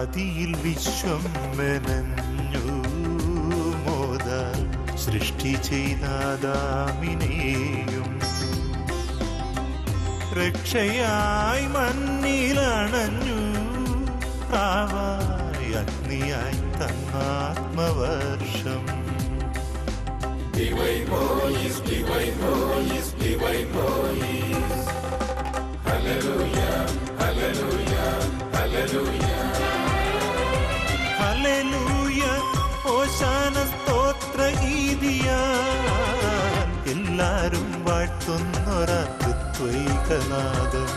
ആദിയിൽ വിശ്വം മെനഞ്ഞു മോദ സൃഷ്ടി ചെയ്താദാമിനെയും രക്ഷയായി മണ്ണിലണഞ്ഞു പ്രാവായി അഗ്നിയായി തന്നാത്മവർഷം ഹല്ലേലൂയ ഓശാന സ്തോത്ര ഗീതിയ എല്ലാരും വാഴ്ത്തുന്നൊരത്വൈകനാഥം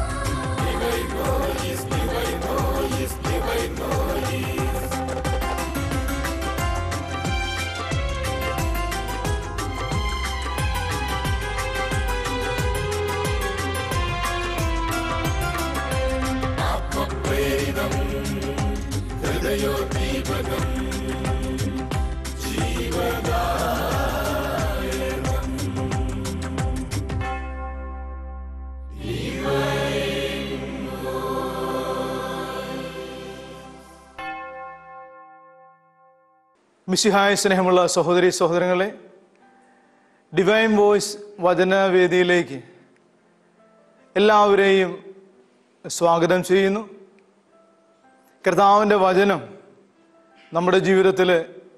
മിശിഹായ സ്നേഹമുള്ള സഹോദരി സഹോദരങ്ങളെ ഡിവൈൻ വോയിസ് വചനവേദിയിലേക്ക് എല്ലാവരെയും സ്വാഗതം ചെയ്യുന്നു കർത്താവിൻ്റെ വചനം നമ്മുടെ ജീവിതത്തിൽ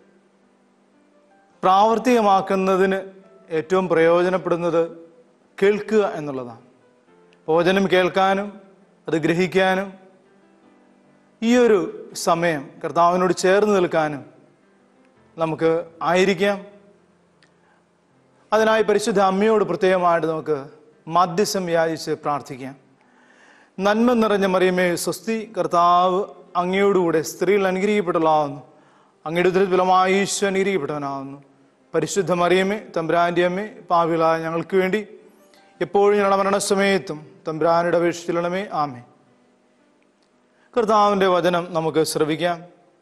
പ്രാവർത്തികമാക്കുന്നതിന് ഏറ്റവും പ്രയോജനപ്പെടുന്നത് കേൾക്കുക എന്നുള്ളതാണ് വചനം കേൾക്കാനും അത് ഗ്രഹിക്കാനും ഈ ഒരു സമയം കർത്താവിനോട് ചേർന്ന് നിൽക്കാനും നമുക്ക് ആയിരിക്കാം അതിനായി പരിശുദ്ധ അമ്മയോട് പ്രത്യേകമായിട്ട് നമുക്ക് മധ്യസ്ഥം യാചിച്ച് പ്രാർത്ഥിക്കാം നന്മ നിറഞ്ഞ മറിയമേ സ്വസ്തി കർത്താവ് അങ്ങയോടുകൂടെ സ്ത്രീകൾ അനുഗ്രഹിക്കപ്പെട്ടവളാവുന്നു അങ്ങയുടെ ഉദരഫലമായി ഈശോ അനുഗ്രഹിക്കപ്പെട്ടവനാവുന്നു പരിശുദ്ധ മറിയമേ തമ്പുരാൻ്റെ അമ്മേ പാവികളായ ഞങ്ങൾക്ക് വേണ്ടി എപ്പോഴും ഞങ്ങളുടെ മരണസമയത്തും തമ്പുരാനുടെ അപേക്ഷിച്ചിരണമേ ആമേ കർത്താവിൻ്റെ വചനം നമുക്ക് ശ്രവിക്കാം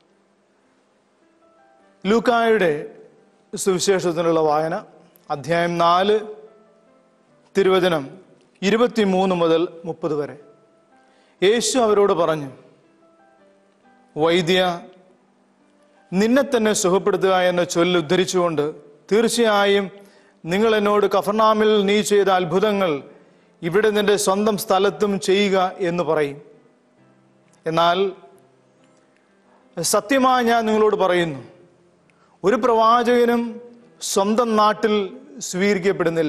ലൂക്കായുടെ സുവിശേഷത്തിനുള്ള വായന അധ്യായം നാല് തിരുവചനം ഇരുപത്തിമൂന്ന് മുതൽ മുപ്പത് വരെ യേശു അവരോട് പറഞ്ഞു വൈദ്യ നിന്നെ തന്നെ സുഖപ്പെടുത്തുക എന്ന ചൊല്ല് ഉദ്ധരിച്ചുകൊണ്ട് തീർച്ചയായും നിങ്ങൾ എന്നോട് കഫർനാമിൽ നീ ചെയ്ത അത്ഭുതങ്ങൾ ഇവിടെ നിന്റെ സ്വന്തം സ്ഥലത്തും ചെയ്യുക എന്ന് പറയും എന്നാൽ സത്യമായി ഞാൻ നിങ്ങളോട് പറയുന്നു ഒരു പ്രവാചകനും സ്വന്തം നാട്ടിൽ സ്വീകരിക്കപ്പെടുന്നില്ല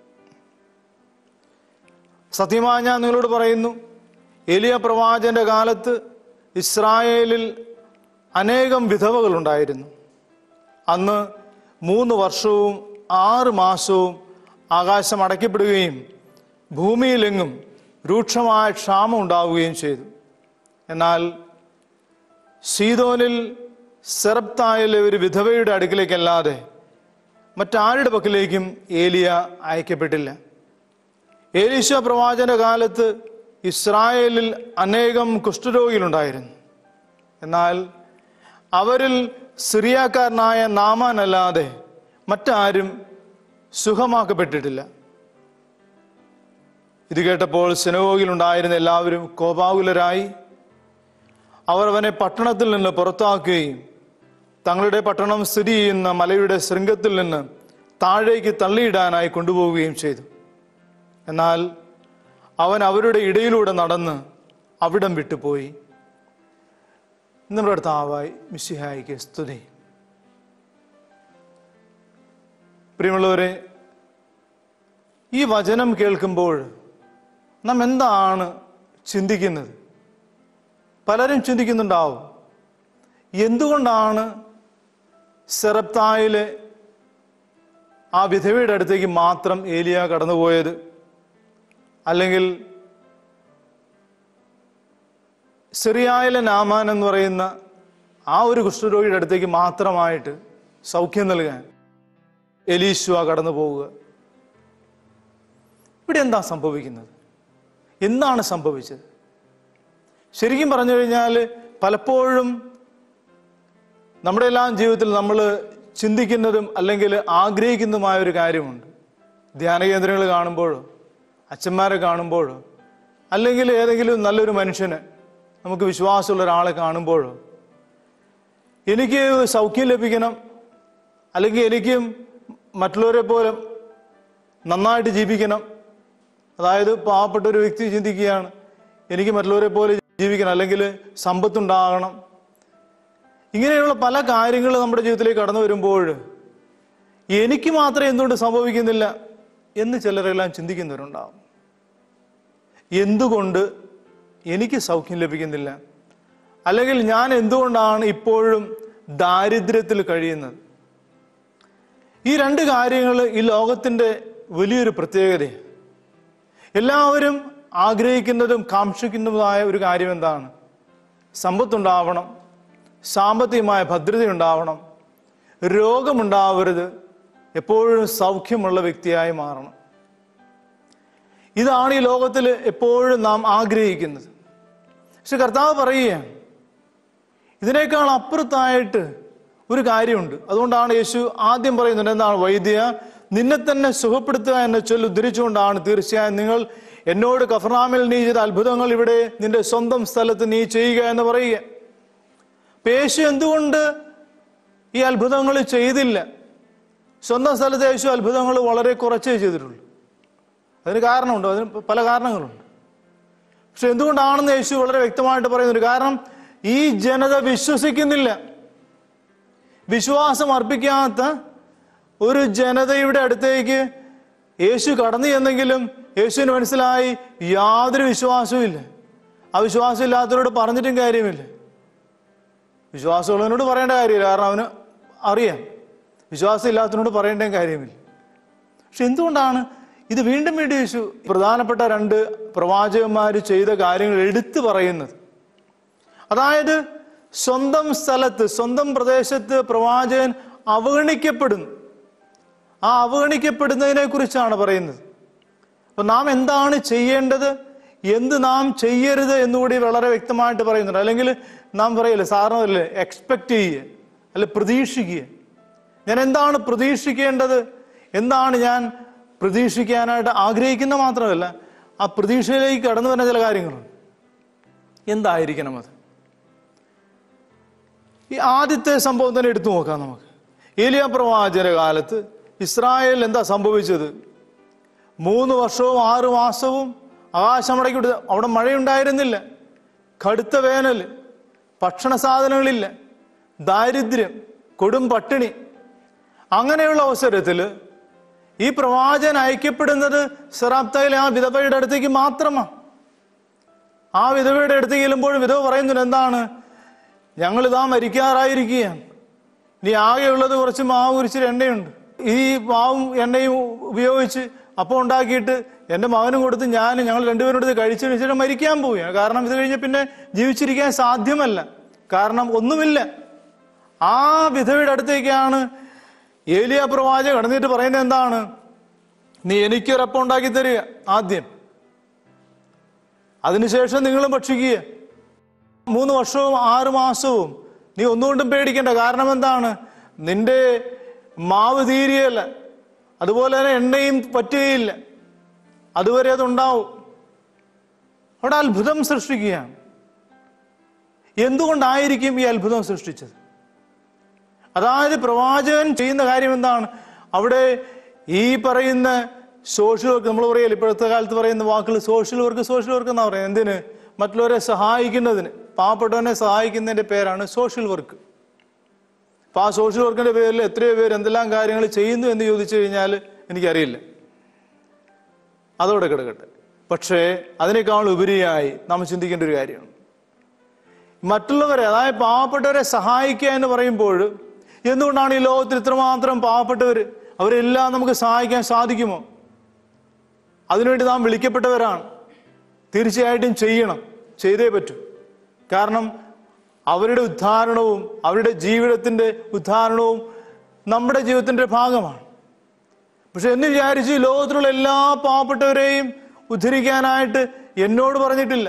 സത്യമായി ഞാൻ നിങ്ങളോട് പറയുന്നു എലിയ പ്രവാചകന്റെ കാലത്ത് ഇസ്രായേലിൽ അനേകം വിധവകളുണ്ടായിരുന്നു അന്ന് മൂന്ന് വർഷവും ആറ് മാസവും ആകാശം അടയ്ക്കപ്പെടുകയും ഭൂമിയിലെങ്ങും രൂക്ഷമായ ക്ഷാമം ഉണ്ടാവുകയും ചെയ്തു എന്നാൽ സീതോനിൽ സെറപ്തായിലെ ഒരു വിധവയുടെ അടുക്കിലേക്കല്ലാതെ മറ്റാരുടെ പക്കലേക്കും ഏലിയ അയക്കപ്പെട്ടില്ല ഏലീശ പ്രവാചന കാലത്ത് ഇസ്രായേലിൽ അനേകം കുഷ്ഠരോഗികളുണ്ടായിരുന്നു എന്നാൽ അവരിൽ സിറിയാക്കാരനായ നാമാനല്ലാതെ മറ്റാരും സുഖമാക്കപ്പെട്ടിട്ടില്ല ഇത് കേട്ടപ്പോൾ സിനഗോഗിലുണ്ടായിരുന്ന എല്ലാവരും കോപാകുലരായി അവർ അവനെ പട്ടണത്തിൽ നിന്ന് പുറത്താക്കുകയും തങ്ങളുടെ പട്ടണം സ്ഥിതി ചെയ്യുന്ന മലയുടെ ശൃംഗത്തിൽ നിന്ന് താഴേക്ക് തള്ളിയിടാനായി കൊണ്ടുപോവുകയും ചെയ്തു എന്നാൽ അവൻ അവരുടെ ഇടയിലൂടെ നടന്ന് അവിടം വിട്ടുപോയി നമ്മുടെ കർത്താവായി മിസ്സിഹായിക്ക് സ്തുതി പ്രിയമുള്ളവരെ ഈ വചനം കേൾക്കുമ്പോൾ നാം എന്താണ് ചിന്തിക്കുന്നത് പലരും ചിന്തിക്കുന്നുണ്ടാവും എന്തുകൊണ്ടാണ് സെറപ്തായിലെ ആ വിധവയുടെ അടുത്തേക്ക് മാത്രം ഏലിയ കടന്നുപോയത് അല്ലെങ്കിൽ സിറിയായിലെ നാമാൻ എന്ന് പറയുന്ന ആ ഒരു കുഷ്ഠരോഗിയുടെ അടുത്തേക്ക് മാത്രമായിട്ട് സൗഖ്യം നൽകാൻ എലീശ്വ കടന്നു പോവുക ഇവിടെ എന്താ സംഭവിക്കുന്നത് എന്താണ് സംഭവിച്ചത് ശരിക്കും പറഞ്ഞു കഴിഞ്ഞാൽ പലപ്പോഴും നമ്മുടെ എല്ലാം ജീവിതത്തിൽ നമ്മൾ ചിന്തിക്കുന്നതും അല്ലെങ്കിൽ ആഗ്രഹിക്കുന്നതുമായ ഒരു കാര്യമുണ്ട് ധ്യാന കേന്ദ്രങ്ങൾ കാണുമ്പോഴോ അച്ഛന്മാരെ കാണുമ്പോഴോ അല്ലെങ്കിൽ ഏതെങ്കിലും നല്ലൊരു മനുഷ്യന് നമുക്ക് വിശ്വാസമുള്ള ഒരാളെ കാണുമ്പോൾ എനിക്ക് സൗഖ്യം ലഭിക്കണം അല്ലെങ്കിൽ എനിക്കും മറ്റുള്ളവരെ പോലെ നന്നായിട്ട് ജീവിക്കണം അതായത് പാവപ്പെട്ട ഒരു വ്യക്തി ചിന്തിക്കുകയാണ് എനിക്ക് മറ്റുള്ളവരെ പോലെ ജീവിക്കണം അല്ലെങ്കിൽ സമ്പത്തുണ്ടാകണം ഇങ്ങനെയുള്ള പല കാര്യങ്ങൾ നമ്മുടെ ജീവിതത്തിലേക്ക് കടന്നു വരുമ്പോൾ എനിക്ക് മാത്രമേ എന്തുകൊണ്ട് സംഭവിക്കുന്നില്ല എന്ന് ചിലരെല്ലാം ചിന്തിക്കുന്നവരുണ്ടാവും എന്തുകൊണ്ട് എനിക്ക് സൗഖ്യം ലഭിക്കുന്നില്ല അല്ലെങ്കിൽ ഞാൻ എന്തുകൊണ്ടാണ് ഇപ്പോഴും ദാരിദ്ര്യത്തിൽ കഴിയുന്നത് ഈ രണ്ട് കാര്യങ്ങൾ ഈ ലോകത്തിൻ്റെ വലിയൊരു പ്രത്യേകതയാണ് എല്ലാവരും ആഗ്രഹിക്കുന്നതും കാക്ഷിക്കുന്നതുമായ ഒരു കാര്യം എന്താണ് സമ്പത്തുണ്ടാവണം സാമ്പത്തികമായ ഭദ്രതയുണ്ടാവണം രോഗമുണ്ടാവരുത് എപ്പോഴും സൗഖ്യമുള്ള വ്യക്തിയായി മാറണം ഇതാണ് ഈ ലോകത്തിൽ എപ്പോഴും നാം ആഗ്രഹിക്കുന്നത് പക്ഷെ കർത്താവ് പറയുകയാണ് ഇതിനേക്കാൾ അപ്പുറത്തായിട്ട് ഒരു കാര്യമുണ്ട് അതുകൊണ്ടാണ് യേശു ആദ്യം പറയുന്നത് എന്താണ് വൈദ്യ നിന്നെ തന്നെ സുഖപ്പെടുത്തുക എന്ന ചൊല്ല് ഉദ്ധരിച്ചുകൊണ്ടാണ് തീർച്ചയായും നിങ്ങൾ എന്നോട് കഫർനാമിൽ നീ ചെയ്ത അത്ഭുതങ്ങൾ ഇവിടെ നിന്റെ സ്വന്തം സ്ഥലത്ത് നീ ചെയ്യുക എന്ന് പറയുക അപ്പൊ യേശു എന്തുകൊണ്ട് ഈ അത്ഭുതങ്ങൾ ചെയ്തില്ല സ്വന്തം സ്ഥലത്ത് യേശു അത്ഭുതങ്ങൾ വളരെ കുറച്ചേ ചെയ്തിട്ടുള്ളൂ അതിന് കാരണമുണ്ട് അതിന് പല കാരണങ്ങളുണ്ട് പക്ഷെ എന്തുകൊണ്ടാണെന്ന് യേശു വളരെ വ്യക്തമായിട്ട് പറയുന്നുണ്ട് കാരണം ഈ ജനത വിശ്വസിക്കുന്നില്ല വിശ്വാസം അർപ്പിക്കാത്ത ഒരു ജനതയുടെ അടുത്തേക്ക് യേശു കടന്നു ചെന്നെങ്കിലും യേശുവിന് മനസ്സിലായി യാതൊരു വിശ്വാസവും ഇല്ല ആ വിശ്വാസം ഇല്ലാത്തവരോട് പറഞ്ഞിട്ടും കാര്യമില്ല വിശ്വാസമുള്ളവനോട് പറയേണ്ട കാര്യമില്ല കാരണം അവന് അറിയാം വിശ്വാസം ഇല്ലാത്തവനോട് പറയേണ്ട കാര്യമില്ല പക്ഷെ എന്തുകൊണ്ടാണ് ഇത് വീണ്ടും വീണ്ടും യേശു പ്രധാനപ്പെട്ട രണ്ട് പ്രവാചകന്മാർ ചെയ്ത കാര്യങ്ങൾ എടുത്തു പറയുന്നത് അതായത് സ്വന്തം സ്ഥലത്ത് സ്വന്തം പ്രദേശത്ത് പ്രവാചകൻ അവഗണിക്കപ്പെടുന്നു ആ അവഗണിക്കപ്പെടുന്നതിനെ കുറിച്ചാണ് പറയുന്നത് അപ്പൊ നാം എന്താണ് ചെയ്യേണ്ടത് എന്ത് നാം ചെയ്യരുത് എന്നുകൂടി വളരെ വ്യക്തമായിട്ട് പറയുന്നുണ്ട് അല്ലെങ്കിൽ നാം പറയില്ലേ സാറിനല്ലേ എക്സ്പെക്ട് ചെയ്യുക അല്ലെ പ്രതീക്ഷിക്കുക ഞാൻ എന്താണ് പ്രതീക്ഷിക്കേണ്ടത് എന്താണ് ഞാൻ പ്രതീക്ഷിക്കാനായിട്ട് ആഗ്രഹിക്കുന്ന മാത്രമല്ല ആ പ്രതീക്ഷയിലേക്ക് കടന്നു വരുന്ന ചില കാര്യങ്ങളുണ്ട് എന്തായിരിക്കണം അത് ഈ ആദ്യത്തെ സംഭവം തന്നെ എടുത്തു നോക്കാം നമുക്ക് ഏലിയ പ്രവാചന കാലത്ത് ഇസ്രായേൽ എന്താ സംഭവിച്ചത് മൂന്ന് വർഷവും ആറു മാസവും ആകാശമടക്കി വിട്ടു അവിടെ മഴയുണ്ടായിരുന്നില്ല കടുത്ത വേനൽ ഭക്ഷണ സാധനങ്ങളില്ല ദാരിദ്ര്യം കൊടും പട്ടിണി അങ്ങനെയുള്ള അവസരത്തിൽ ഈ പ്രവാചകൻ അയക്കപ്പെടുന്നത് സെറാപ്തയിലെ ആ വിധവയുടെ അടുത്തേക്ക് മാത്രമാണ് ആ വിധവയുടെ അടുത്തേക്ക് ചെല്ലുമ്പോൾ വിധവ പറയുന്നത് എന്താണ് ഞങ്ങൾ ഇതാ മരിക്കാറായിരിക്കുകയാണ് ഇനി ആകെയുള്ളത് കുറച്ച് മാവ് കുരിച്ചിട്ട് എണ്ണയുണ്ട് ഈ മാവും എണ്ണയും ഉപയോഗിച്ച് അപ്പം ഉണ്ടാക്കിയിട്ട് എൻ്റെ മകനും കൊടുത്ത് ഞാൻ ഞങ്ങൾ രണ്ടുപേരും എടുത്ത് കഴിച്ചു കഴിച്ചിട്ട് മരിക്കാൻ പോവുകയാണ് കാരണം ഇത് കഴിഞ്ഞ് പിന്നെ ജീവിച്ചിരിക്കാൻ സാധ്യമല്ല കാരണം ഒന്നുമില്ല ആ വിധവയുടെ അടുത്തേക്കാണ് ഏലിയ പ്രവാചകൻ കടന്നിട്ട് പറയുന്നത് എന്താണ് നീ എനിക്കൊരപ്പം ഉണ്ടാക്കി തരിക ആദ്യം അതിനുശേഷം നിങ്ങളും ഭക്ഷിക്കുക മൂന്ന് വർഷവും ആറ് മാസവും നീ ഒന്നുകൊണ്ടും പേടിക്കണ്ട കാരണം എന്താണ് നിന്റെ മാവ് തീരുകയല്ല അതുപോലെ തന്നെ എണ്ണയും പറ്റുകയില്ല അതുവരെ അതുണ്ടാവും അവിടെ അത്ഭുതം സൃഷ്ടിക്കുകയാണ് എന്തുകൊണ്ടായിരിക്കും ഈ അത്ഭുതം സൃഷ്ടിച്ചത് അതായത് പ്രവാചകൻ ചെയ്യുന്ന കാര്യം എന്താണ് അവിടെ ഈ പറയുന്ന സോഷ്യൽ വർക്ക് നമ്മൾ പറയല്ലേ ഇപ്പോഴത്തെ കാലത്ത് പറയുന്ന വാക്കുകൾ സോഷ്യൽ വർക്ക് സോഷ്യൽ വർക്ക് എന്നാ പറയുന്നത് എന്തിന് മറ്റുള്ളവരെ സഹായിക്കുന്നതിന് പാവപ്പെട്ടവനെ സഹായിക്കുന്നതിന്റെ പേരാണ് സോഷ്യൽ വർക്ക് അപ്പൊ ആ സോഷ്യൽ വർക്കിന്റെ പേരിൽ എത്രയോ പേര് എന്തെല്ലാം കാര്യങ്ങൾ ചെയ്യുന്നു എന്ന് ചോദിച്ചു കഴിഞ്ഞാൽ എനിക്കറിയില്ല അതോടെ കിടക്കട്ടെ പക്ഷേ അതിനേക്കാൾ ഉപരിയായി നാം ചിന്തിക്കേണ്ട ഒരു കാര്യമാണ് മറ്റുള്ളവരെ അതായത് പാവപ്പെട്ടവരെ സഹായിക്കുക എന്ന് പറയുമ്പോൾ എന്തുകൊണ്ടാണ് ഈ ലോകത്തിൽ ഇത്രമാത്രം പാവപ്പെട്ടവർ അവരെല്ലാം നമുക്ക് സഹായിക്കാൻ സാധിക്കുമോ അതിനുവേണ്ടി നാം വിളിക്കപ്പെട്ടവരാണ് തീർച്ചയായിട്ടും ചെയ്യണം ചെയ്തേ പറ്റൂ കാരണം അവരുടെ ഉദ്ധാരണവും അവരുടെ ജീവിതത്തിന്റെ ഉദ്ധാരണവും നമ്മുടെ ജീവിതത്തിന്റെ ഭാഗമാണ് പക്ഷെ എന്ന് വിചാരിച്ച് ഈ ലോകത്തിലുള്ള എല്ലാ പാവപ്പെട്ടവരെയും ഉദ്ധരിക്കാനായിട്ട് എന്നോട് പറഞ്ഞിട്ടില്ല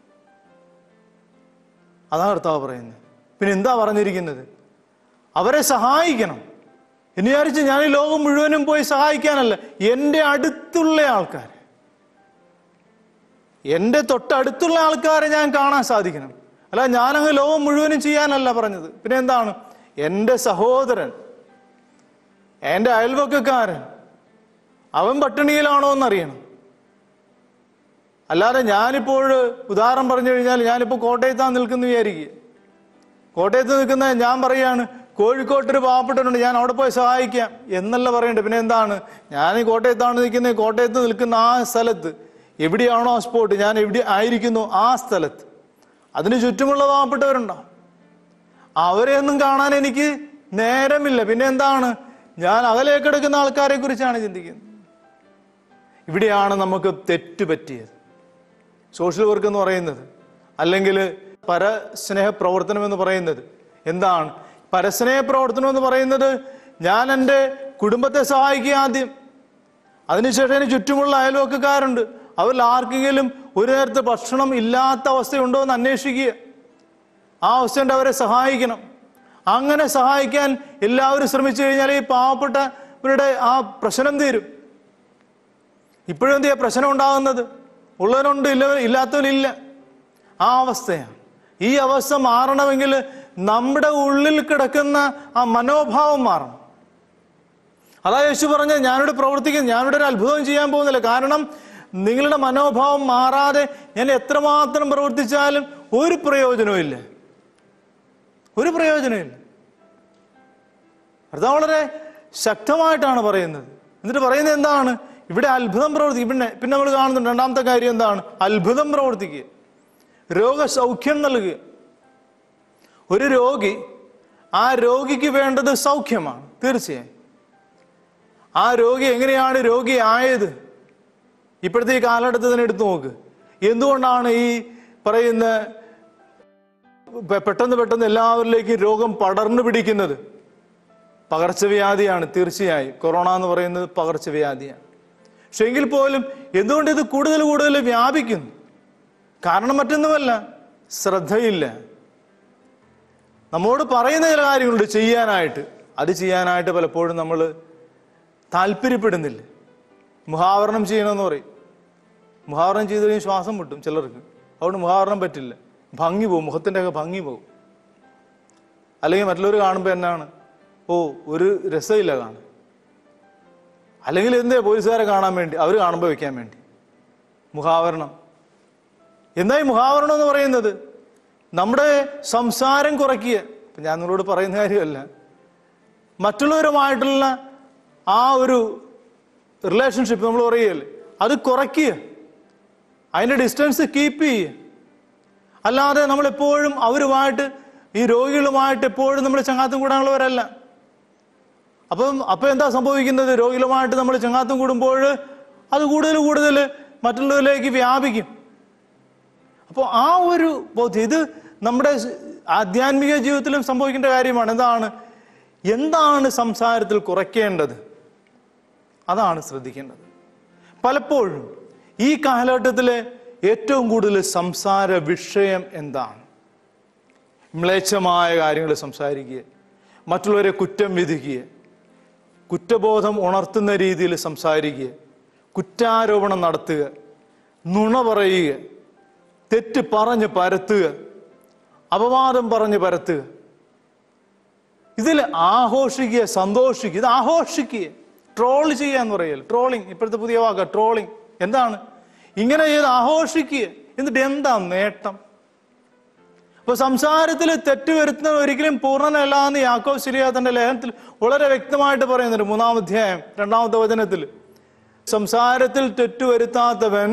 അതാണ് കർത്താവ് പറയുന്നത് പിന്നെ എന്താ പറഞ്ഞിരിക്കുന്നത് അവരെ സഹായിക്കണം എന്ന് വിചാരിച്ച് ഞാൻ ഈ ലോകം മുഴുവനും പോയി സഹായിക്കാനല്ല എൻ്റെ അടുത്തുള്ള ആൾക്കാർ എൻ്റെ തൊട്ടടുത്തുള്ള ആൾക്കാരെ ഞാൻ കാണാൻ സാധിക്കണം അല്ല ഞാനങ്ങ് ലോകം മുഴുവനും ചെയ്യാനല്ല പറഞ്ഞത് പിന്നെ എന്താണ് എൻ്റെ സഹോദരൻ എൻ്റെ അയൽവക്കക്കാരൻ അവൻ പട്ടിണിയിലാണോ എന്നറിയണം അല്ലാതെ ഞാനിപ്പോൾ ഉദാഹരണം പറഞ്ഞു കഴിഞ്ഞാൽ ഞാനിപ്പോൾ കോട്ടയത്താണ് നിൽക്കുന്ന വിചാരിക്കുക കോട്ടയത്ത് നിൽക്കുന്ന ഞാൻ പറയാണ് കോഴിക്കോട്ടൊരു പാവപ്പെട്ടവനുണ്ട് ഞാൻ അവിടെ പോയി സഹായിക്കാം എന്നല്ല പറയണ്ടേ പിന്നെ എന്താണ് ഞാൻ ഈ കോട്ടയത്താണ് നിൽക്കുന്നത് കോട്ടയത്ത് നിൽക്കുന്ന ആ സ്ഥലത്ത് എവിടെയാണോ ആ സ്പോട്ട് ഞാൻ എവിടെ ആയിരിക്കുന്നു ആ സ്ഥലത്ത് അതിന് ചുറ്റുമുള്ള പാവപ്പെട്ടവരുണ്ടോ അവരെയൊന്നും കാണാൻ എനിക്ക് നേരമില്ല പിന്നെ എന്താണ് ഞാൻ അകലെ കിടക്കുന്ന ആൾക്കാരെ കുറിച്ചാണ് ചിന്തിക്കുന്നത് ഇവിടെയാണ് നമുക്ക് തെറ്റ് പറ്റിയത് സോഷ്യൽ വർക്ക് എന്ന് പറയുന്നത് അല്ലെങ്കിൽ പരസ്നേഹ പ്രവർത്തനം എന്ന് പറയുന്നത് എന്താണ് പരസ്നേഹ പ്രവർത്തനം എന്ന് പറയുന്നത് ഞാൻ എൻ്റെ കുടുംബത്തെ സഹായിക്കുക ആദ്യം അതിനുശേഷം എനിക്ക് ചുറ്റുമുള്ള അയൽവക്കക്കാരുണ്ട് അവരിൽ ആർക്കെങ്കിലും ഒരു നേരത്തെ ഭക്ഷണം ഇല്ലാത്ത അവസ്ഥയുണ്ടോ എന്ന് അന്വേഷിക്കുക ആ അവസ്ഥയുണ്ട് അവരെ സഹായിക്കണം അങ്ങനെ സഹായിക്കാൻ എല്ലാവരും ശ്രമിച്ചു കഴിഞ്ഞാൽ ഈ പാവപ്പെട്ടവരുടെ ആ പ്രശ്നം തീരും ഇപ്പോഴും എന്ത് ചെയ്യാ പ്രശ്നം ഉണ്ടാകുന്നത് ഉള്ളവനുണ്ട് ഇല്ല ഇല്ലാത്തവനില്ല ആ അവസ്ഥയാണ് ഈ അവസ്ഥ മാറണമെങ്കിൽ നമ്മുടെ ഉള്ളിൽ കിടക്കുന്ന ആ മനോഭാവം മാറണം അതാ യേശു പറഞ്ഞ ഞാനിവിടെ പ്രവർത്തിക്കുന്നു ഞാനിവിടെ ഒരു അത്ഭുതം ചെയ്യാൻ പോകുന്നില്ല കാരണം നിങ്ങളുടെ മനോഭാവം മാറാതെ ഞാൻ എത്രമാത്രം പ്രവർത്തിച്ചാലും ഒരു പ്രയോജനവും ഇല്ല ഒരു പ്രയോജനമില്ല അത് വളരെ ശക്തമായിട്ടാണ് പറയുന്നത് എന്നിട്ട് പറയുന്നത് എന്താണ് ഇവിടെ അത്ഭുതം പ്രവർത്തിക്കുക പിന്നെ പിന്നെ നമ്മൾ കാണുന്നുണ്ട് രണ്ടാമത്തെ കാര്യം എന്താണ് അത്ഭുതം പ്രവർത്തിക്കുക രോഗസൗഖ്യം നൽകുക ഒരു രോഗി ആ രോഗിക്ക് വേണ്ടത് സൗഖ്യമാണ് തീർച്ചയായും ആ രോഗി എങ്ങനെയാണ് രോഗി ആയത് ഇപ്പോഴത്തെ ഈ കാലഘട്ടത്തിൽ തന്നെ എടുത്തു നോക്ക് എന്തുകൊണ്ടാണ് ഈ പറയുന്ന പെ- പെട്ടെന്ന് പെട്ടെന്ന് എല്ലാവരിലേക്കും രോഗം പടർന്നു പിടിക്കുന്നത് പകർച്ചവ്യാധിയാണ് തീർച്ചയായും കൊറോണ എന്ന് പറയുന്നത് പകർച്ചവ്യാധിയാണ് പക്ഷെ എങ്കിൽ പോലും എന്തുകൊണ്ട് ഇത് കൂടുതൽ കൂടുതൽ വ്യാപിക്കുന്നു കാരണം മറ്റൊന്നുമല്ല ശ്രദ്ധയില്ല നമ്മോട് പറയുന്ന ചില കാര്യങ്ങളുണ്ട് ചെയ്യാനായിട്ട് അത് ചെയ്യാനായിട്ട് പലപ്പോഴും നമ്മൾ താല്പര്യപ്പെടുന്നില്ല മുഹാവരണം ചെയ്യണമെന്ന് പറയും മുഹാവരണം ചെയ്ത് കഴിഞ്ഞാൽ ശ്വാസം മുട്ടും ചിലർക്ക് അതുകൊണ്ട് മുഹാവരണം പറ്റില്ല ഭംഗി പോകും മുഖത്തിൻ്റെ ഒക്കെ ഭംഗി പോകും അല്ലെങ്കിൽ മറ്റുള്ളവർ കാണുമ്പോൾ എന്നാണ് ഓ ഒരു രസമില്ല കാണാൻ അല്ലെങ്കിൽ എന്തേ പോലീസുകാരെ കാണാൻ വേണ്ടി അവർ കാണുമ്പോൾ വെക്കാൻ വേണ്ടി മുഖാവരണം എന്താ ഈ മുഖാവരണം എന്ന് പറയുന്നത് നമ്മുടെ സംസാരം കുറയ്ക്കുക ഇപ്പം ഞാൻ നിങ്ങളോട് പറയുന്ന കാര്യമല്ല മറ്റുള്ളവരുമായിട്ടുള്ള ആ ഒരു റിലേഷൻഷിപ്പ് നമ്മൾ പറയുകയല്ലേ അത് കുറയ്ക്കുക അതിൻ്റെ ഡിസ്റ്റൻസ് കീപ്പ് ചെയ്യുക അല്ലാതെ നമ്മളെപ്പോഴും അവരുമായിട്ട് ഈ രോഗികളുമായിട്ട് എപ്പോഴും നമ്മൾ ചങ്ങാത്തം കൂടാനുള്ളവരല്ല അപ്പം അപ്പം എന്താ സംഭവിക്കുന്നത് രോഗികളുമായിട്ട് നമ്മൾ ചങ്ങാത്തം കൂടുമ്പോൾ അത് കൂടുതൽ കൂടുതൽ മറ്റുള്ളവരിലേക്ക് വ്യാപിക്കും അപ്പോൾ ആ ഒരു ബോധ്യം ഇത് നമ്മുടെ ആധ്യാത്മിക ജീവിതത്തിലും സംഭവിക്കേണ്ട കാര്യമാണ് എന്താണ് എന്താണ് സംസാരത്തിൽ കുറയ്ക്കേണ്ടത് അതാണ് ശ്രദ്ധിക്കേണ്ടത് പലപ്പോഴും ഈ കാലഘട്ടത്തിലെ ഏറ്റവും കൂടുതൽ സംസാര വിഷയം എന്താണ് മ്ലേച്ഛമായ കാര്യങ്ങൾ സംസാരിക്കുക മറ്റുള്ളവരെ കുറ്റം വിധിക്കുക കുറ്റബോധം ഉണർത്തുന്ന രീതിയിൽ സംസാരിക്കുക കുറ്റാരോപണം നടത്തുക നുണ പറയുക തെറ്റ് പറഞ്ഞ് പരത്തുക അപവാദം പറഞ്ഞ് പരത്തുക ഇതിൽ ആഘോഷിക്കുക സന്തോഷിക്കുക ഇത് ആഘോഷിക്കുക ട്രോൾ ചെയ്യുക എന്ന് പറയൽ ട്രോളിങ് ഇപ്പോഴത്തെ പുതിയ വാക്ക ട്രോളിങ് എന്താണ് ഇങ്ങനെ ചെയ്ത് ആഘോഷിക്കുക എന്നിട്ട് എന്താ നേട്ടം അപ്പൊ സംസാരത്തിൽ തെറ്റ് വരുത്തുന്നത് ഒരിക്കലും പൂർണ്ണനല്ല എന്ന് യാക്കോബ് സിരിയ തന്റെ ലേഖനത്തിൽ വളരെ വ്യക്തമായിട്ട് പറയുന്നുണ്ട് മൂന്നാം അധ്യായം രണ്ടാമത്തെ വചനത്തിൽ സംസാരത്തിൽ തെറ്റ് വരുത്താത്തവൻ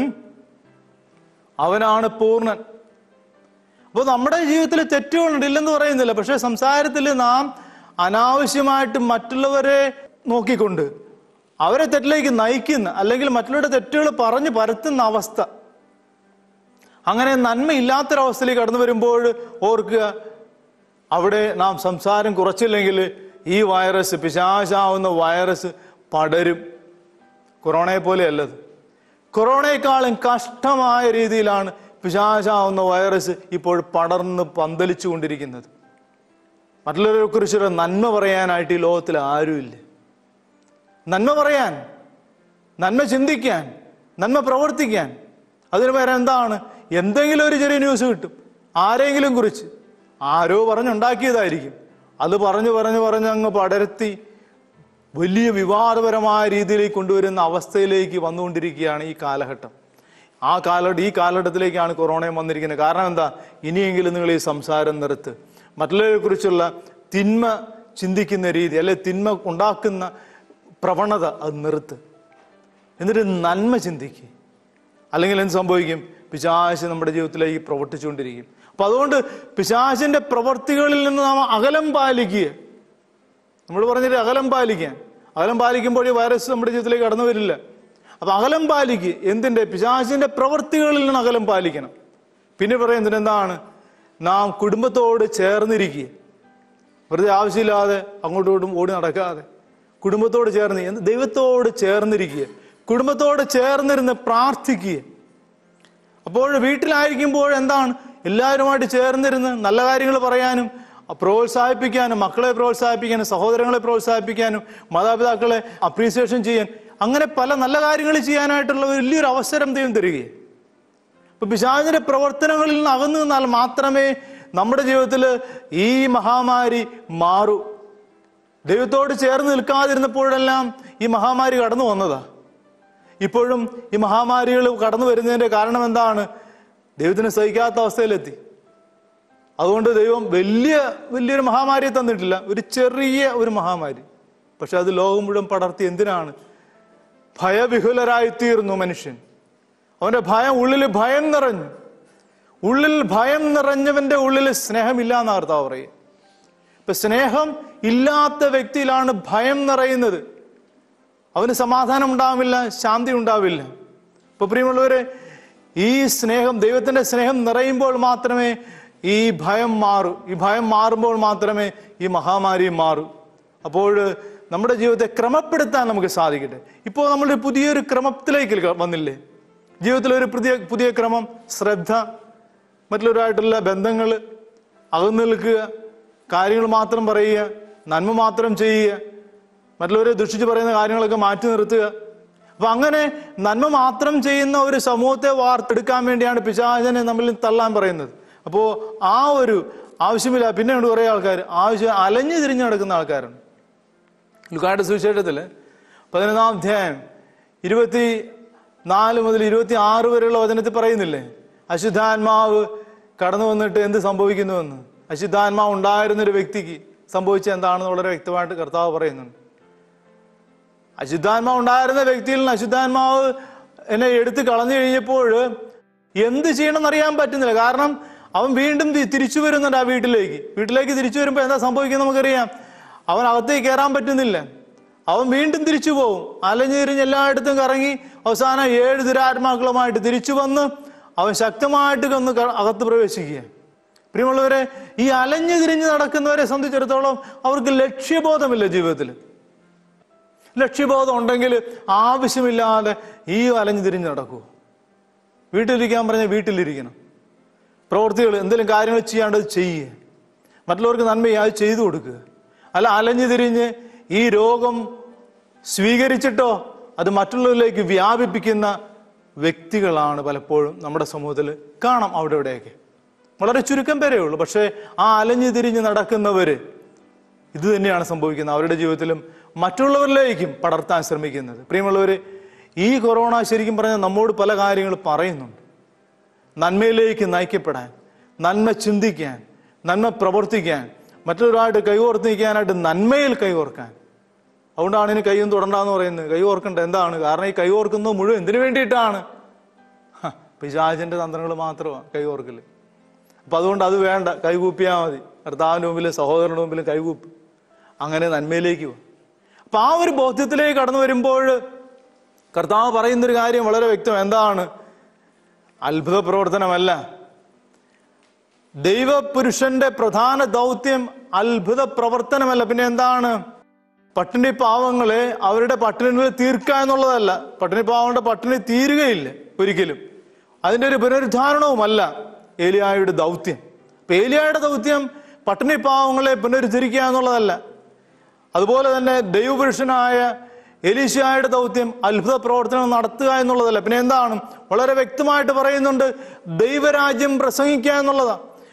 അവനാണ് പൂർണ്ണൻ അപ്പോൾ നമ്മുടെ ജീവിതത്തിൽ തെറ്റുകളുണ്ട് ഇല്ലെന്ന് പറയുന്നില്ല പക്ഷെ സംസാരത്തിൽ നാം അനാവശ്യമായിട്ട് മറ്റുള്ളവരെ നോക്കിക്കൊണ്ട് അവരെ തെറ്റിലേക്ക് നയിക്കുന്ന അല്ലെങ്കിൽ മറ്റുള്ളവരുടെ തെറ്റുകൾ പറഞ്ഞ് പരത്തുന്ന അവസ്ഥ അങ്ങനെ നന്മയില്ലാത്തൊരവസ്ഥയിലേക്ക് കടന്നു വരുമ്പോൾ ഓർക്കുക അവിടെ നാം സംസാരം കുറച്ചില്ലെങ്കിൽ ഈ വൈറസ് പിശാചാവുന്ന വൈറസ് പടരും കൊറോണയെ പോലെയല്ലത് കൊറോണയെക്കാളും കഷ്ടമായ രീതിയിലാണ് പിശാചാവുന്ന വൈറസ് ഇപ്പോൾ പടർന്ന് പന്തലിച്ചു കൊണ്ടിരിക്കുന്നത് മറ്റുള്ളവരെ കുറിച്ചൊരു നന്മ പറയാനായിട്ട് ഈ ലോകത്തിൽ ആരുമില്ല നന്മ പറയാൻ നന്മ ചിന്തിക്കാൻ നന്മ പ്രവർത്തിക്കാൻ അതിന് പേരെ എന്താണ് എന്തെങ്കിലും ഒരു ചെറിയ ന്യൂസ് കിട്ടും ആരെങ്കിലും കുറിച്ച് ആരോ പറഞ്ഞുണ്ടാക്കിയതായിരിക്കും അത് പറഞ്ഞു പറഞ്ഞു പറഞ്ഞ് അങ്ങ് പടർത്തി വലിയ വിവാദപരമായ രീതിയിലേക്ക് കൊണ്ടുവരുന്ന അവസ്ഥയിലേക്ക് വന്നുകൊണ്ടിരിക്കുകയാണ് ഈ കാലഘട്ടം ആ കാലഘട്ടം ഈ കാലഘട്ടത്തിലേക്കാണ് കൊറോണയും വന്നിരിക്കുന്നത് കാരണം എന്താ ഇനിയെങ്കിലും നിങ്ങൾ ഈ സംസാരം നിർത്ത് മറ്റുള്ളവരെ കുറിച്ചുള്ള തിന്മ ചിന്തിക്കുന്ന രീതി അല്ലെ തിന്മ ഉണ്ടാക്കുന്ന പ്രവണത അത് നിർത്ത് എന്നിട്ട് നന്മ ചിന്തിക്കുക അല്ലെങ്കിൽ എന്ത് സംഭവിക്കും പിശാശ് നമ്മുടെ ജീവിതത്തിലേക്ക് പ്രവർത്തിച്ചുകൊണ്ടിരിക്കും അപ്പൊ അതുകൊണ്ട് പിശാശിന്റെ പ്രവർത്തികളിൽ നിന്ന് നാം അകലം പാലിക്കുക നമ്മൾ പറഞ്ഞിട്ട് അകലം പാലിക്കാൻ അകലം പാലിക്കുമ്പോൾ ഈ വൈറസ് നമ്മുടെ ജീവിതത്തിലേക്ക് കടന്നു വരില്ല അപ്പൊ അകലം പാലിക്കുക എന്തിന്റെ പിശാചിന്റെ പ്രവൃത്തികളിൽ നിന്ന് അകലം പാലിക്കണം പിന്നെ പറയുന്നത് എന്താണ് നാം കുടുംബത്തോട് ചേർന്നിരിക്കുക വെറുതെ ആവശ്യമില്ലാതെ അങ്ങോട്ടും ഇങ്ങോട്ടും ഓടി നടക്കാതെ കുടുംബത്തോട് ചേർന്ന് എന്ത് ദൈവത്തോട് ചേർന്നിരിക്കുക കുടുംബത്തോട് ചേർന്നിരുന്ന് പ്രാർത്ഥിക്കുക അപ്പോൾ വീട്ടിലായിരിക്കുമ്പോൾ എന്താണ് എല്ലാവരുമായിട്ട് ചേർന്നിരുന്ന് നല്ല കാര്യങ്ങൾ പറയാനും പ്രോത്സാഹിപ്പിക്കാനും മക്കളെ പ്രോത്സാഹിപ്പിക്കാനും സഹോദരങ്ങളെ പ്രോത്സാഹിപ്പിക്കാനും മാതാപിതാക്കളെ അപ്രീസിയേഷൻ ചെയ്യാൻ അങ്ങനെ പല നല്ല കാര്യങ്ങൾ ചെയ്യാനായിട്ടുള്ള വലിയൊരു അവസരം ദൈവം തരികയും അപ്പൊ പിശാചിന്റെ പ്രവർത്തനങ്ങളിൽ നിന്ന് അകന്നു നിന്നാൽ മാത്രമേ നമ്മുടെ ജീവിതത്തിൽ ഈ മഹാമാരി മാറൂ ദൈവത്തോട് ചേർന്ന് നിൽക്കാതിരുന്നപ്പോഴെല്ലാം ഈ മഹാമാരി കടന്നു വന്നതാ ഇപ്പോഴും ഈ മഹാമാരികൾ കടന്നു വരുന്നതിന്റെ കാരണം എന്താണ് ദൈവത്തിന് സഹിക്കാത്ത അവസ്ഥയിലെത്തി അതുകൊണ്ട് ദൈവം വലിയ വലിയൊരു മഹാമാരിയെ തന്നിട്ടില്ല ഒരു ചെറിയ ഒരു മഹാമാരി പക്ഷെ അത് ലോകം മുഴുവൻ പടർത്തി എന്തിനാണ് ഭയവിഹുലരായി തീർന്നു മനുഷ്യൻ അവന്റെ ഭയം ഉള്ളിൽ ഭയം നിറഞ്ഞു ഉള്ളിൽ ഭയം നിറഞ്ഞവന്റെ ഉള്ളിൽ സ്നേഹമില്ല എന്ന് കർത്താവ് പറയും ഇപ്പൊ സ്നേഹം ഇല്ലാത്ത വ്യക്തിയിലാണ് ഭയം നിറയുന്നത് അവന് സമാധാനം ഉണ്ടാവില്ല ശാന്തി ഉണ്ടാവില്ല ഇപ്പൊ പ്രിയമുള്ളവരെ ഈ സ്നേഹം ദൈവത്തിന്റെ സ്നേഹം നിറയുമ്പോൾ മാത്രമേ ഈ ഭയം മാറൂ ഈ ഭയം മാറുമ്പോൾ മാത്രമേ ഈ മഹാമാരി മാറൂ അപ്പോൾ നമ്മുടെ ജീവിതത്തെ ക്രമപ്പെടുത്താൻ നമുക്ക് സാധിക്കട്ടെ ഇപ്പോൾ നമ്മൾ പുതിയൊരു ക്രമത്തിലേക്ക് ക- വന്നില്ലേ ജീവിതത്തിൽ ഒരു പുതിയ പുതിയ ക്രമം ശ്രദ്ധ മറ്റുള്ളവരായിട്ടുള്ള ബന്ധങ്ങൾ അകന്നു നിൽക്കുക കാര്യങ്ങൾ മാത്രം പറയുക നന്മ മാത്രം ചെയ്യുക മറ്റുള്ളവരെ ദുഷിച്ച് പറയുന്ന കാര്യങ്ങളൊക്കെ മാറ്റി നിർത്തുക അപ്പൊ അങ്ങനെ നന്മ മാത്രം ചെയ്യുന്ന ഒരു സമൂഹത്തെ വാർത്തെടുക്കാൻ വേണ്ടിയാണ് പിശാചനെ നമ്മിൽ തള്ളാൻ പറയുന്നത് അപ്പോ ആ ഒരു ആവശ്യമില്ല പിന്നെ ഉണ്ട് കുറെ ആൾക്കാർ ആവശ്യം അലഞ്ഞു തിരിഞ്ഞു നടക്കുന്ന ആൾക്കാരാണ് ലുക്കായുടെ സുവിശേഷത്തില് പതിനൊന്നാം അധ്യായം ഇരുപത്തി നാല് മുതൽ ഇരുപത്തി ആറ് വരെയുള്ള വചനത്തിൽ പറയുന്നില്ലേ അശുദ്ധാത്മാവ് കടന്നു വന്നിട്ട് എന്ത് സംഭവിക്കുന്നുവെന്ന് അശുദ്ധാത്മാവ് ഉണ്ടായിരുന്ന ഒരു വ്യക്തിക്ക് സംഭവിച്ച എന്താണെന്ന് വളരെ വ്യക്തമായിട്ട് കർത്താവ് പറയുന്നുണ്ട് അശുദ്ധാത്മാവ് ഉണ്ടായിരുന്ന വ്യക്തിയിൽ നിന്ന് അശുദ്ധാത്മാവ് എന്നെ എടുത്ത് കളഞ്ഞു കഴിഞ്ഞപ്പോൾ എന്ത് ചെയ്യണമെന്ന് അറിയാൻ പറ്റുന്നില്ല കാരണം അവൻ വീണ്ടും തി- തിരിച്ചു വരുന്നുണ്ട് ആ വീട്ടിലേക്ക് വീട്ടിലേക്ക് തിരിച്ചു വരുമ്പോൾ എന്താ സംഭവിക്കുന്നത് നമുക്കറിയാം അവൻ അകത്തേക്ക് കയറാൻ പറ്റുന്നില്ല അവൻ വീണ്ടും തിരിച്ചു പോകും അലഞ്ഞു തിരിഞ്ഞ് എല്ലായിടത്തും കറങ്ങി അവസാനം ഏഴ് ദുരാത്മാക്കളുമായിട്ട് തിരിച്ചു വന്ന് അവൻ ശക്തമായിട്ട് വന്ന് ക- അകത്ത് പ്രവേശിക്കുക പ്രിയമുള്ളവരെ ഈ അലഞ്ഞു തിരിഞ്ഞ് നടക്കുന്നവരെ സംബന്ധിച്ചിടത്തോളം അവർക്ക് ലക്ഷ്യബോധമില്ല ജീവിതത്തിൽ ലക്ഷ്യബോധം ഉണ്ടെങ്കിൽ ആവശ്യമില്ലാതെ ഈ അലഞ്ഞു തിരിഞ്ഞ് നടക്കൂ വീട്ടിലിരിക്കാൻ പറഞ്ഞാൽ വീട്ടിലിരിക്കണം പ്രവൃത്തികൾ എന്തെങ്കിലും കാര്യങ്ങൾ ചെയ്യാണ്ടത് ചെയ്യുക മറ്റുള്ളവർക്ക് നന്മയെ അത് ചെയ്തു കൊടുക്കുക അല്ല അലഞ്ഞു തിരിഞ്ഞ് ഈ രോഗം സ്വീകരിച്ചിട്ടോ അത് മറ്റുള്ളവരിലേക്ക് വ്യാപിപ്പിക്കുന്ന വ്യക്തികളാണ് പലപ്പോഴും നമ്മുടെ സമൂഹത്തിൽ കാണാം അവിടെ ഇവിടെയൊക്കെ വളരെ ചുരുക്കം പേരേ ഉള്ളൂ പക്ഷേ ആ അലഞ്ഞു തിരിഞ്ഞ് നടക്കുന്നവര് ഇത് തന്നെയാണ് സംഭവിക്കുന്നത് അവരുടെ ജീവിതത്തിലും മറ്റുള്ളവരിലേക്കും പടർത്താൻ ശ്രമിക്കുന്നത് പ്രിയമുള്ളവര് ഈ കൊറോണ ശരിക്കും പറഞ്ഞാൽ നമ്മോട് പല കാര്യങ്ങൾ പറയുന്നുണ്ട് നന്മയിലേക്ക് നയിക്കപ്പെടാൻ നന്മ ചിന്തിക്കാൻ നന്മ പ്രവർത്തിക്കാൻ മറ്റൊരായിട്ട് കൈകോർത്ത് നിൽക്കാനായിട്ട് നന്മയിൽ കൈകോർക്കാൻ അതുകൊണ്ടാണ് ഇനി കൈയും തുടണ്ടാന്ന് പറയുന്നത് കൈ ഓർക്കണ്ട എന്താണ് കാരണം ഈ കൈ ഓർക്കുന്നത് മുഴുവൻ എന്തിനു വേണ്ടിയിട്ടാണ് ഹ, പിശാചിന്റെ തന്ത്രങ്ങൾ മാത്രമാണ് കൈ ഓർക്കല് അപ്പൊ അതുകൊണ്ട് അത് വേണ്ട കൈകൂപ്പിയാൽ മതി ഭർത്താവിന്റെ മുമ്പിലും സഹോദരന്റെ മുമ്പിലും കൈകൂപ്പ് അങ്ങനെ നന്മയിലേക്ക് പോകും അപ്പൊ ആ ഒരു ബോധ്യത്തിലേക്ക് കടന്നു വരുമ്പോൾ കർത്താവ് പറയുന്നൊരു കാര്യം വളരെ വ്യക്തം എന്താണ് അത്ഭുത പ്രവർത്തനമല്ല ദൈവപുരുഷന്റെ പ്രധാന ദൗത്യം അത്ഭുത പ്രവർത്തനമല്ല പിന്നെ എന്താണ് പട്ടിണി പാവങ്ങളെ അവരുടെ പട്ടിണി തീർക്കുക എന്നുള്ളതല്ല പട്ടിണി പാവങ്ങളുടെ പട്ടിണി തീരുകയില്ല ഒരിക്കലും അതിന്റെ ഒരു പുനരുദ്ധാരണവുമല്ല ഏലിയായുടെ ദൗത്യം ഇപ്പൊ ഏലിയായുടെ ദൗത്യം പട്ടിണി പാവങ്ങളെ പുനരുദ്ധരിക്കുക എന്നുള്ളതല്ല അതുപോലെ തന്നെ ദൈവപുരുഷനായ എലീശായുടെ ദൗത്യം അത്ഭുത പ്രവർത്തനം നടത്തുക എന്നുള്ളതല്ല പിന്നെ എന്താണ് വളരെ വ്യക്തമായിട്ട് പറയുന്നുണ്ട് ദൈവരാജ്യം പ്രസംഗിക്കുക എന്നുള്ളതാ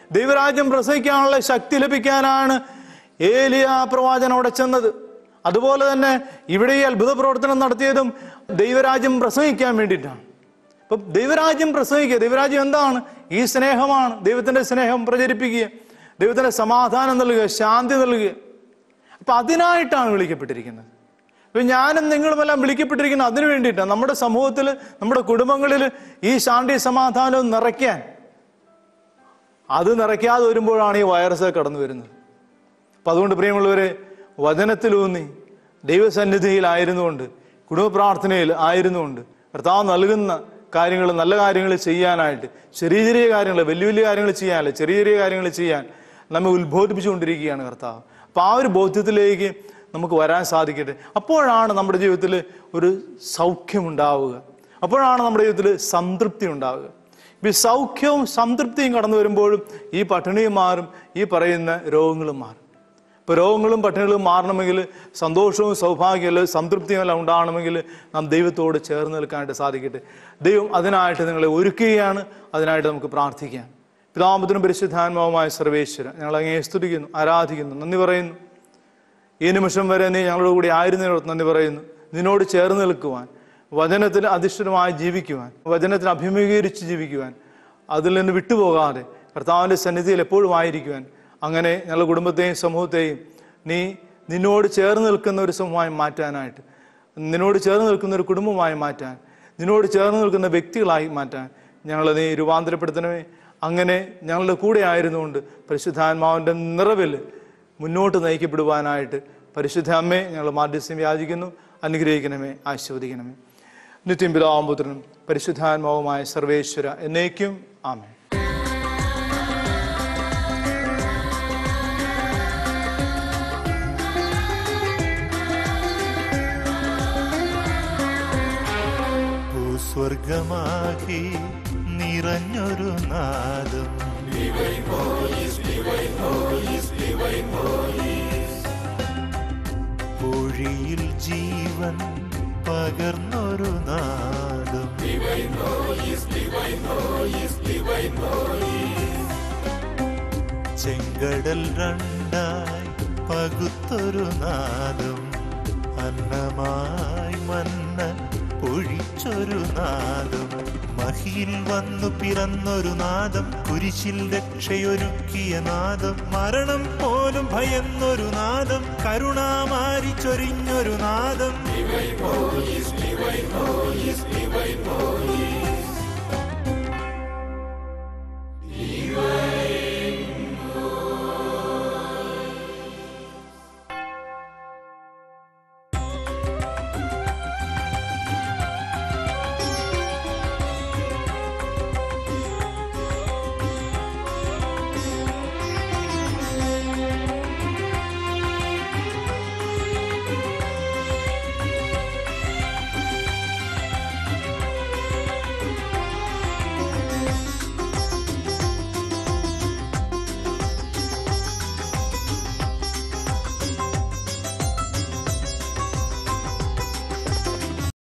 ദൈവരാജ്യം പ്രസവിക്കാനുള്ള ശക്തി ലഭിക്കാനാണ് ഏലിയ പ്രവാചകൻ അവിടെ ചെന്നത് അതുപോലെ തന്നെ ഇവിടെ ഈ അത്ഭുത പ്രവർത്തനം നടത്തിയതും ദൈവരാജ്യം പ്രസവിക്കാൻ വേണ്ടിയിട്ടാണ് അപ്പൊ ദൈവരാജ്യം പ്രസവിക്കുക ദൈവരാജ്യം എന്താണ് ഈ സ്നേഹമാണ് ദൈവത്തിന്റെ സ്നേഹം പ്രചരിപ്പിക്കുക ദൈവത്തിന്റെ സമാധാനം നൽകുക ശാന്തി നൽകുക അപ്പൊ അതിനായിട്ടാണ് വിളിക്കപ്പെട്ടിരിക്കുന്നത് അപ്പൊ ഞാനും നിങ്ങളുമെല്ലാം വിളിക്കപ്പെട്ടിരിക്കുന്നത് അതിനു വേണ്ടിയിട്ടാണ് നമ്മുടെ സമൂഹത്തിൽ നമ്മുടെ കുടുംബങ്ങളിൽ ഈ ശാന്തി സമാധാനവും നിറയ്ക്കാൻ അത് നിറയ്ക്കാതെ വരുമ്പോഴാണ് ഈ വൈറസ് കടന്നു വരുന്നത് അപ്പൊ അതുകൊണ്ട് പ്രിയമുള്ളവരെ വചനത്തിലൂന്നി ദൈവസന്നിധിയിലായിരുന്നുകൊണ്ട് കുടുംബ പ്രാർത്ഥനയിൽ ആയിരുന്നുകൊണ്ട് കർത്താവ് നൽകുന്ന കാര്യങ്ങൾ നല്ല കാര്യങ്ങൾ ചെയ്യാനായിട്ട് ചെറിയ ചെറിയ കാര്യങ്ങൾ വലിയ വലിയ കാര്യങ്ങൾ ചെയ്യാനല്ല ചെറിയ ചെറിയ കാര്യങ്ങൾ ചെയ്യാൻ നമ്മെ ഉത്ബോധിപ്പിച്ചുകൊണ്ടിരിക്കുകയാണ് കർത്താവ് അപ്പൊ ആ ഒരു ബോധ്യത്തിലേക്ക് നമുക്ക് വരാൻ സാധിക്കട്ടെ അപ്പോഴാണ് നമ്മുടെ ജീവിതത്തിൽ ഒരു സൗഖ്യമുണ്ടാവുക അപ്പോഴാണ് നമ്മുടെ ജീവിതത്തിൽ സംതൃപ്തി ഉണ്ടാവുക ഈ സൗഖ്യവും സംതൃപ്തിയും കടന്നു വരുമ്പോഴും ഈ പട്ടിണിയും മാറും ഈ പറയുന്ന രോഗങ്ങളും മാറും ഇപ്പൊ രോഗങ്ങളും പട്ടിണികളും മാറണമെങ്കിൽ സന്തോഷവും സൗഭാഗ്യവും സംതൃപ്തിയും എല്ലാം ഉണ്ടാകണമെങ്കിൽ നാം ദൈവത്തോട് ചേർന്ന് നിൽക്കാനായിട്ട് സാധിക്കട്ടെ ദൈവം അതിനായിട്ട് നിങ്ങളെ ഒരുക്കുകയാണ് അതിനായിട്ട് നമുക്ക് പ്രാർത്ഥിക്കാം പിതാമത്തിനും പരിശുദ്ധാത്മാവുമായ സർവേശ്വര ഞങ്ങൾ അങ്ങേ സ്തുതിക്കുന്നു ആരാധിക്കുന്നു നന്ദി പറയുന്നു ഈ നിമിഷം വരെ നീ ഞങ്ങളുടെ കൂടെ ആയിരുന്നതിനോട് നന്ദി പറയുന്നു നിന്നോട് ചേർന്ന് നിൽക്കുവാൻ വചനത്തിൽ അധിഷ്ഠിതമായി ജീവിക്കുവാൻ വചനത്തിൽ അഭിമുഖീകരിച്ച് ജീവിക്കുവാൻ അതിൽ നിന്ന് വിട്ടുപോകാതെ കർത്താവിൻ്റെ സന്നിധിയിൽ എപ്പോഴും ആയിരിക്കുവാൻ അങ്ങനെ ഞങ്ങളുടെ കുടുംബത്തെയും സമൂഹത്തെയും നീ നിന്നോട് ചേർന്ന് നിൽക്കുന്ന ഒരു സമൂഹമായി മാറ്റാനായിട്ട് നിന്നോട് ചേർന്ന് നിൽക്കുന്ന ഒരു കുടുംബമായി മാറ്റാൻ നിന്നോട് ചേർന്ന് നിൽക്കുന്ന വ്യക്തികളായി മാറ്റാൻ ഞങ്ങളെ നീ രൂപാന്തരപ്പെടുത്തണമേ അങ്ങനെ ഞങ്ങളുടെ കൂടെ ആയിരുന്നുകൊണ്ട് പരിശുദ്ധാത്മാവിൻ്റെ നിറവിൽ മുന്നോട്ട് നയിക്കപ്പെടുവാനായിട്ട് പരിശുദ്ധ അമ്മയെ ഞങ്ങൾ മാധ്യസ്ഥം യാചിക്കുന്നു അനുഗ്രഹിക്കണമേ ആശീർവദിക്കണമേ നിത്യം പിതാവുമ്പുത്രനും പരിശുദ്ധാത്മാവുമായ സർവേശ്വര എന്നേക്കും ആമേ ഭൂസ്വർഗമാകി നിറഞ്ഞൊരു നാദം പൊഴിയിൽ ജീവൻ പകർന്നൊരു നാദം ചെങ്കടൽ രണ്ടായി പകുത്തൊരു നാദം അന്നമായി മന്ന പൊഴിച്ചൊരു നാദം മഹിയിൽ വന്നു പിറന്നൊരു നാദം കുരിശിൽ രക്ഷയൊരുക്കിയ നാദം മരണം പോലും ഭയന്നൊരു നാദം കരുണാമാരി ചൊരിഞ്ഞൊരു നാദം